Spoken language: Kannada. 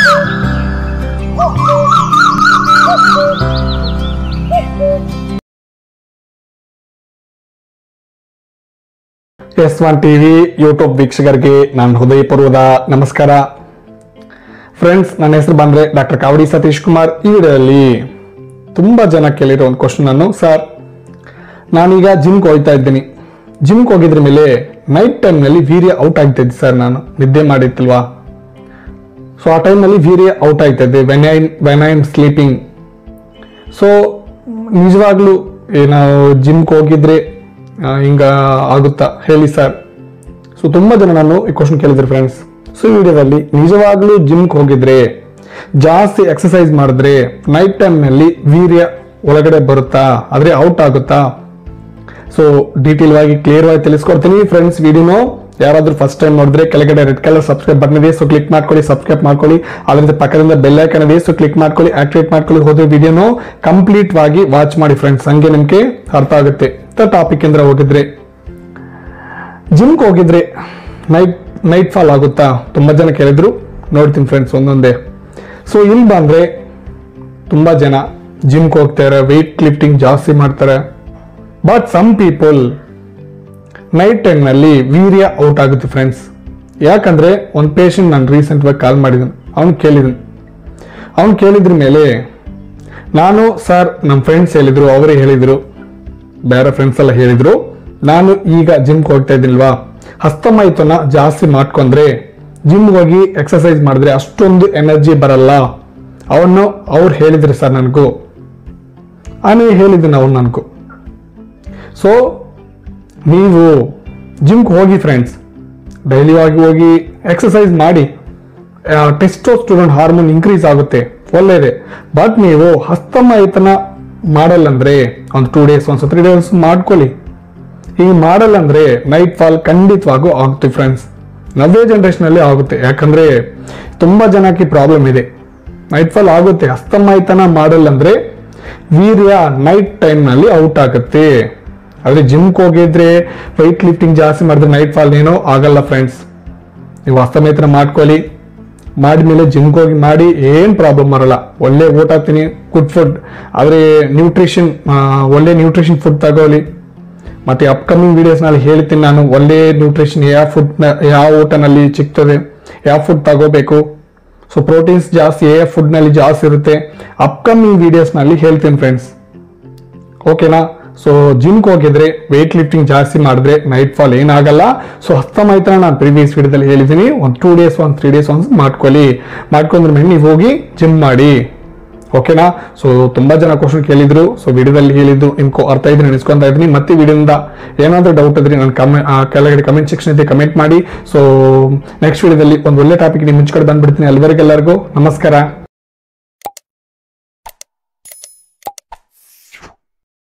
ಎಸ್ ಒನ್ ಟಿವಿ ಯೂಟ್ಯೂಬ್ ವೀಕ್ಷಕರಿಗೆ ನಾನು ಹೃದಯಪೂರ್ವದ ನಮಸ್ಕಾರ ಫ್ರೆಂಡ್ಸ್ ನನ್ನ ಹೆಸರು ಬಂದ್ರೆ ಡಾಕ್ಟರ್ ಕಾವಡಿ ಸತೀಶ್ ಕುಮಾರ್ ಈ ವಿಡಿಯೋದಲ್ಲಿ ತುಂಬಾ ಜನ ಕೇಳಿರೋ ಒಂದು ಕ್ವಶನ್ ಅನ್ನು ಸರ್ ನಾನೀಗ ಜಿಮ್ಗೆ ಹೋಗ್ತಾ ಇದ್ದೀನಿ ಜಿಮ್ಗೆ ಹೋಗಿದ್ರ ಮೇಲೆ ನೈಟ್ ಟೈಮ್ನಲ್ಲಿ ವೀರ್ಯ ಔಟ್ ಆಗ್ತಿದ್ದೆ ಸರ್ ನಾನು ನಿದ್ದೆ ಮಾಡಿತ್ತಿಲ್ವಾ ಸೊ ಆ ಟೈಮ್ನಲ್ಲಿ ವೀರ್ಯ ಔಟ್ ಆಗ್ತಿದ್ದೆ when I when I am sleeping so ನಿಜವಾಗ್ಲೂ ನಾವು ಜಿಮ್ಗೆ ಹೋಗಿದ್ರೆ ಆ, ಹಿಂಗ ಆಗುತ್ತಾ ಹೇಳಿ ಸರ್ ಸೊ ತುಂಬಾ ಜನ ನಾನು ಈ ಕ್ವಶನ್ ಕೇಳಿದ್ರು ಫ್ರೆಂಡ್ಸ್ ಸೊ ಈ ವಿಡಿಯೋದಲ್ಲಿ ನಿಜವಾಗ್ಲೂ ಜಿಮ್ಗೆ ಹೋಗಿದ್ರೆ ಜಾಸ್ತಿ ಎಕ್ಸಸೈಸ್ ಮಾಡಿದ್ರೆ ನೈಟ್ ಟೈಮ್ನಲ್ಲಿ ವೀರ್ಯ ಒಳಗಡೆ ಬರುತ್ತಾ ಆದ್ರೆ ಔಟ್ ಆಗುತ್ತಾ ಸೊ ಡೀಟೇಲ್ ಆಗಿ ಕ್ಲಿಯರ್ ಆಗಿ ತಿಳಿಸ್ಕೊಡ್ತೀನಿ ಫ್ರೆಂಡ್ಸ್ ವಿಡಿಯೋನು ಯಾರಾದ್ರೂ ಫಸ್ಟ್ ಟೈಮ್ ನೋಡಿದ್ರೆ ಕೆಳಗಡೆ ರೆಡ್ ಕಲರ್ ಸಬ್ಸ್ಕ್ರೈಬ್ ಬಟನ್ ಇದೆ ಸೊ ಕ್ಲಿಕ್ ಮಾಡ್ಕೊಳ್ಳಿ ಸಬ್ಸ್ಕ್ರೈಬ್ ಮಾಡ್ಕೊಳ್ಳಿ ಅದರಿಂದ ಪಕ್ಕದಿಂದ ಬೆಲ್ ಐಕನ್ ಇದೆ ಸೊ ಕ್ಲಿಕ್ ಮಾಡ್ಕೊಳ್ಳಿ ಆಕ್ಟಿವೇಟ್ ಮಾಡ್ಕೊಳ್ಳಿ ಹೋದ್ರೆ ವಿಡಿಯೋನು ಕಂಪ್ಲೀಟ್ ಆಗಿ ವಾಚ್ ಮಾಡಿ ಫ್ರೆಂಡ್ಸ್ ಹಂಗೆ ನಿಮ್ಗೆ ಅರ್ಥ ಆಗುತ್ತೆ ಟಾಪಿಕ್ ಅಂದ್ರೆ ಹೋಗಿದ್ರೆ ಜಿಮ್ಗೆ ಹೋಗಿದ್ರೆ ನೈಟ್ ನೈಟ್ ಫಾಲ್ ಆಗುತ್ತಾ ತುಂಬಾ ಜನ ಕೇಳಿದ್ರು ನೋಡ್ತೀನಿ ಫ್ರೆಂಡ್ಸ್ ಒಂದೊಂದೇ ಸೊ ಇಲ್ಲಿ ಬಂದ್ರೆ ತುಂಬಾ ಜನ ಜಿಮ್ಗೆ ಹೋಗ್ತಾರೆ ವೆಯ್ಟ್ ಲಿಫ್ಟಿಂಗ್ ಜಾಸ್ತಿ ಮಾಡ್ತಾರೆ ಬಟ್ ಸಮ್ ಪೀಪಲ್ ನೈಟ್ ಟೈಮ್ನಲ್ಲಿ ವೀರ್ಯ ಔಟ್ ಆಗುತ್ತೆ ಫ್ರೆಂಡ್ಸ್ ಯಾಕಂದ್ರೆ ಒಂದು ಪೇಷಂಟ್ ನಾನು ರೀಸೆಂಟ್ವಾಗಿ ಕಾಲ್ ಮಾಡಿದ್ದೀನಿ ಅವ್ನು ಕೇಳಿದನು ಅವ್ನು ಕೇಳಿದ್ರ ಮೇಲೆ ನಾನು ಸರ್ ನಮ್ಮ ಫ್ರೆಂಡ್ಸ್ ಹೇಳಿದ್ರು ಅವರೇ ಹೇಳಿದ್ರು ಬೇರೆ ಫ್ರೆಂಡ್ಸ್ ಎಲ್ಲ ಹೇಳಿದ್ರು ನಾನು ಈಗ ಜಿಮ್ಗೆ ಹೋಗ್ತಾ ಇದ್ದೀನಿಲ್ವಾ ಹಸ್ತಮೈಥುನ ಜಾಸ್ತಿ ಮಾಡ್ಕೊಂಡ್ರೆ ಜಿಮ್ ಹೋಗಿ ಎಕ್ಸಸೈಸ್ ಮಾಡಿದ್ರೆ ಅಷ್ಟೊಂದು ಎನರ್ಜಿ ಬರಲ್ಲ ಅವನು ಅವ್ರು ಹೇಳಿದ್ರು ಸರ್ ನನಗೂ ಆಮೇಲೆ ಹೇಳಿದ್ದೀನಿ ಅವ್ನು ನನಗೂ ಸೊ ನೀವು ಜಿಮ್ಗೆ ಹೋಗಿ ಫ್ರೆಂಡ್ಸ್ ಡೈಲಿ ಆಗಿ ಹೋಗಿ ಎಕ್ಸಸೈಸ್ ಮಾಡಿ ಟೆಸ್ಟೋಸ್ಟೋರನ್ ಹಾರ್ಮೋನ್ ಇನ್ಕ್ರೀಸ್ ಆಗುತ್ತೆ ಒಳ್ಳೇದೇ ಬಟ್ ನೀವು ಹಸ್ತಮೈಥನ ಮಾಡಲ್ಲಂದ್ರೆ ಒಂದು ಟೂ ಡೇಸ್ ಒಂದು ತ್ರೀ ಡೇಸ್ ಮಾಡ್ಕೊಳ್ಳಿ ಈಗ ಮಾಡಲ್ಲಂದ್ರೆ ನೈಟ್ ಫಾಲ್ ಖಂಡಿತವಾಗೂ ಆಗುತ್ತೆ ಫ್ರೆಂಡ್ಸ್ ನವ್ಯ ಜನರೇಷನಲ್ಲಿ ಆಗುತ್ತೆ ಯಾಕಂದ್ರೆ ತುಂಬಾ ಜನಕ್ಕೆ ಪ್ರಾಬ್ಲಮ್ ಇದೆ ನೈಟ್ ಫಾಲ್ ಆಗುತ್ತೆ ಹಸ್ತಮೈಥನ ಮಾಡಲ್ಲಂದ್ರೆ ವೀರ್ಯ ನೈಟ್ ಟೈಮ್ನಲ್ಲಿ ಔಟ್ ಆಗುತ್ತೆ ಆದ್ರೆ ಜಿಮ್ಗೆ ಹೋಗಿದ್ರೆ ವೆಯ್ಟ್ ಲಿಫ್ಟಿಂಗ್ ಜಾಸ್ತಿ ಮಾಡಿದ್ರೆ ನೈಟ್ ಫಾಲ್ ಏನೋ ಆಗಲ್ಲ ಫ್ರೆಂಡ್ಸ್ ನೀವು ಹಸ್ತಮೈಥನ ಮಾಡ್ಕೊಳ್ಳಿ ಮಾಡಿದ್ಮೇಲೆ ಜಿಮ್ಗೆ ಹೋಗಿ ಮಾಡಿ ಏನ್ ಪ್ರಾಬ್ಲಮ್ ಬರಲ್ಲ ಒಳ್ಳೆ ಊಟ ತಿನ್ನಿ ಗುಡ್ ಫುಡ್ ಆದ್ರೆ ನ್ಯೂಟ್ರಿಷನ್ ಒಳ್ಳೆ ನ್ಯೂಟ್ರಿಷನ್ ಫುಡ್ ತಗೊಳ್ಳಿ ಮತ್ತೆ ಅಪ್ಕಮಿಂಗ್ ವಿಡಿಯೋಸ್ ನಲ್ಲಿ ಹೇಳ್ತೀನಿ ನಾನು ಒಳ್ಳೆ ನ್ಯೂಟ್ರಿಷನ್ ಯಾವ ಫುಡ್ ಯಾವ ಊಟನಲ್ಲಿ ಸಿಗ್ತದೆ ಯಾವ ಫುಡ್ ತಗೋಬೇಕು ಸೊ ಪ್ರೋಟೀನ್ಸ್ ಜಾಸ್ತಿ ಯಾವ ಫುಡ್ ನಲ್ಲಿ ಜಾಸ್ತಿ ಇರುತ್ತೆ ಅಪ್ಕಮಿಂಗ್ ವಿಡಿಯೋಸ್ ನಲ್ಲಿ ಹೇಳ್ತೀನಿ ಫ್ರೆಂಡ್ಸ್ ಓಕೆನಾ ಸೊ ಜಿಮ್ಗೆ ಹೋಗಿದ್ರೆ ವೆಯ್ಟ್ ಲಿಫ್ಟಿಂಗ್ ಜಾಸ್ತಿ ಮಾಡಿದ್ರೆ ನೈಟ್ ಫಾಲ್ ಏನಾಗಲ್ಲ ಸೊ ಹಸ್ತಮೈತ್ರ ನಾನು ಪ್ರೀವಿಯಸ್ ವಿಡಿಯೋದಲ್ಲಿ ಹೇಳಿದ್ದೀನಿ ಒಂದು ಟೂ ಡೇಸ್ ಒಂದು ತ್ರೀ ಡೇಸ್ ಒಂದು ಮಾಡ್ಕೊಳ್ಳಿ ಮಾಡ್ಕೊಂಡ್ರ ಮೇಲೆ ನೀವು ಹೋಗಿ ಜಿಮ್ ಮಾಡಿ ಓಕೆನಾ ಸೊ ತುಂಬಾ ಜನ ಕ್ವಶನ್ ಕೇಳಿದ್ರು ಸೊ ವಿಡಿಯೋದಲ್ಲಿ ಹೇಳಿದ್ದು ನಿಮ್ಗೆ ಅರ್ಥ ಇದ್ರೆ ನೆನೆಸ್ಕೊಂತ ಇದ್ದೀನಿ ಮತ್ತೆ ವಿಡಿಯೋದಿಂದ ಏನಾದ್ರೂ ಡೌಟ್ ಇದ್ರೆ ನಾನು ಕಮೆ ಆ, ಕೆಳಗಡೆ ಕಮೆಂಟ್ ಸೆಕ್ಷನ್ ಇದೆ ಕಮೆಂಟ್ ಮಾಡಿ ಸೊ ನೆಕ್ಸ್ಟ್ ವಿಡಿಯೋದಲ್ಲಿ ಒಂದು ಒಳ್ಳೆ ಟಾಪಿಕ್ ನಿಮ್ಮ ಮುಂಚೆ ಬಂದ್ಬಿಡ್ತೀನಿ ಅಲ್ಲಿವರೆಗೆಲ್ಲರಿಗೂ ನಮಸ್ಕಾರ